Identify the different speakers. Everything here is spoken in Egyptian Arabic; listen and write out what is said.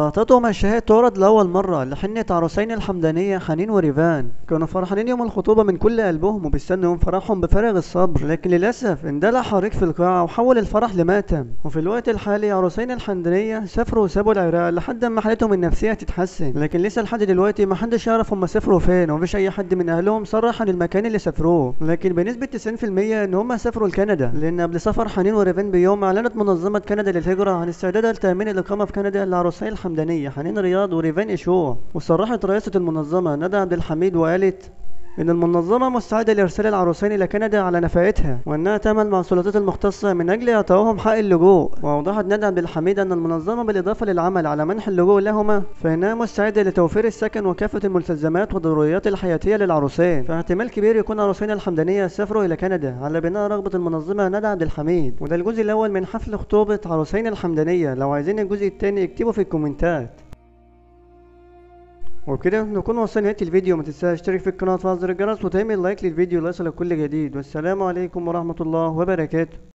Speaker 1: لقطات مشاهد تعرض لأول مرة لحنة عروسين الحمدانية حنين وريفان كانوا فرحانين يوم الخطوبة من كل قلبهم وبيستنوا يوم فرحهم بفارغ الصبر لكن للأسف اندلع حريق في القاعة وحول الفرح لماتم وفي الوقت الحالي عروسين الحمدانية سافروا وسابوا العراق لحد ما حالتهم النفسية تتحسن لكن لسه لحد دلوقتي محدش يعرف هم سافروا فين ومفيش أي حد من أهلهم صرح عن المكان اللي سافروه لكن بنسبة 90% إن هم سافروا لكندا لأن قبل سفر حنين وريفان بيوم أعلنت منظمة كندا للهجرة عن استعدادها لتأمين الإقامة في كندا لعروسي الحمدانية حنين رياض وريفان إشوع وصرحت رئيسة المنظمة ندى عبد الحميد وقالت إن المنظمة مستعدة لإرسال العروسين إلى كندا على نفقتها وإنها تعمل مع السلطات المختصة من أجل إعطائهم حق اللجوء وأوضحت ندى عبد الحميد أن المنظمة بالإضافة للعمل على منح اللجوء لهما فإنها مستعدة لتوفير السكن وكافة الملتزمات والضروريات الحياتية للعروسين فاحتمال كبير يكون عروسين الحمدانية سافروا إلى كندا على بناء رغبة المنظمة ندى عبد الحميد وده الجزء الأول من حفل خطوبة عروسين الحمدانية لو عايزين الجزء التاني اكتبوا في الكومنتات وبكده نكون وصلنا نهاية الفيديو ما تنساش تشترك في القناة وتفعل زر الجرس وتعمل لايك للفيديو ليصلك كل جديد والسلام عليكم ورحمة الله وبركاته